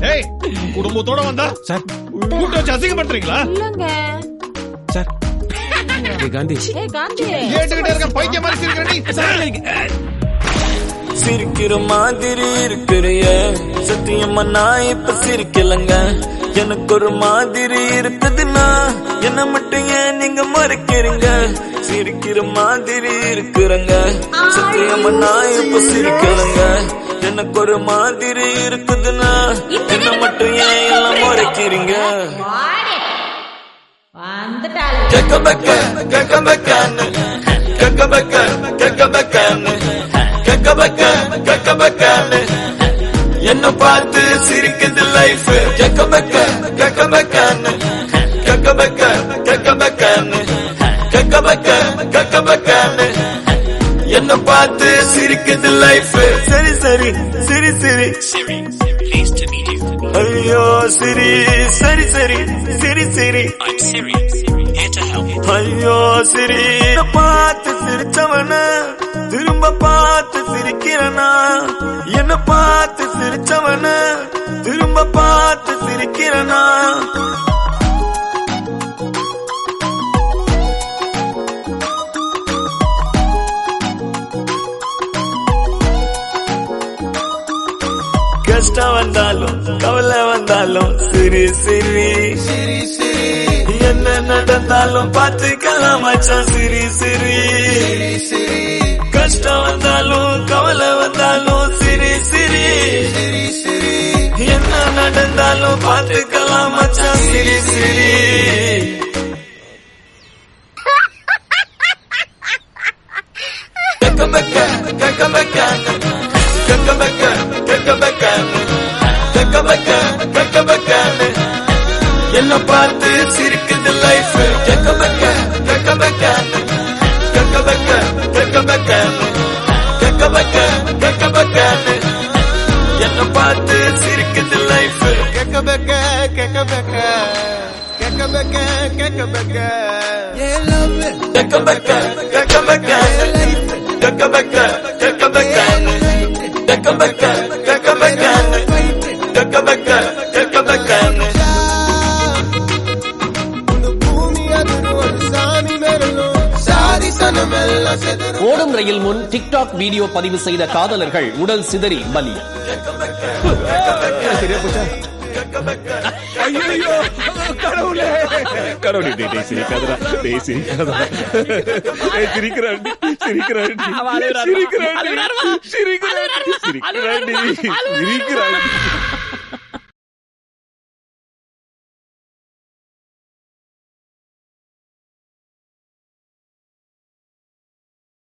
ஏய் குடும்பத்தோட வந்தா சார் கூட்ட வச்சு அசிங்கப்படுத்துறீங்களா இல்லங்க சார் ஏ காந்தி ஏ காந்தி கேட்டுக்கிட்டே இருக்க பைத்திய மாதிரி சிரிக்கிற நீ சிரிக்கிற மாதிரி இருக்கிறிய சத்தியமா நான் இப்ப சிரிக்கலங்க எனக்கு ஒரு மாதிரி இருக்குதுன்னா என்ன மட்டும் ஏன் நீங்க மறைக்கிறீங்க சிரிக்கிற மாதிரி இருக்கிறங்க சத்தியமா நான் இப்ப சிரிக்கலங்க எனக்கு ஒரு மாதிரி இருக்குதுன்னா என்ன மட்டும் ஏன் எல்லாம் மறைக்கிறீங்க வந்துட்டாளு கெக்க பெக்க கெக்க பெக்கன்னு கெக்க பெக்க கெக்க பெக்கன்னு கெக்க பெக்க கெக்க பெக்கன்னு என்ன பார்த்து சிரிக்குது லைஃப் கெக்க பெக்க கெக்க பெக்கன்னு கெக்க பெக்க கெக்க பெக்கன்னு கெக்க பெக்க கெக்க பெக்கன்னு என்ன பார்த்து சிரிக்குது லைஃப் சரி சரி சிரி சிரி ஐயோ சிரி சரி சரி சிரி சிரி ஐயோ சிரி பார்த்து சிரிச்சவன திரும்ப பார்த்து சிரிக்கிறனா என்ன பார்த்து சிரிச்சவன திரும்ப பார்த்து சிரிக்கிறனா கஷ்டம் வந்தாலும் கவலை வந்தாலும் சிரி சிரி சிரி சிரி என்ன நடந்தாலும் பார்த்துக்கலாம் மச்சான் சிரி சிரி சிரி கஷ்டம் வந்தாலும் கவலை வந்தாலும் சிரி சிரி சிரி சிரி என்ன நடந்தாலும் பார்த்துக்கலாம் மச்சான் சிரி சிரி கக்க பக்க கக்க பக்க கக்க பக்க கக்க பக்க கக்க பக்க கக்க பக்க என்ன பார்த்து சிரிக்குது லைஃப் கக்க பக்க கக்க பக்க கக்க பக்க கக்க பக்க கக்க பக்க கக்க பக்க என்ன பார்த்து சிரிக்குது லைஃப் கெக்க பெக்க கெக்க பெக்க கெக்க பெக்க கெக்க பெக்க கக்க பக்க கக்க பக்க கக்க பக்க கக்க பக்க கக்க பக்க கக்க பக்க கக்க பக்க கக்க பக்க ಭೂಮಿ ಅದುರು ಒಂದು ಸಾಮಿ ಮೆರಲು ಸಾಧಿಸನಮೆಲ್ಲ ಸೆದರು ஓடும் ரயில் முன் டிக்டாக் வீடியோ பதிவு செய்த காதலர்கள் உடல் சிதறி பலி ஐயோ கடவுளே கடவுளே டேய் டேய் சிரிக்காதடா டேய் சிரிக்காதடா ஏய் சிரிக்கிறாண்டி சிரிக்கிறாண்டி சிரிக்கிறாண்டி சிரிக்கிறாண்டி சிரிக்கிறாண்டி சிரிக்கிறாண்டி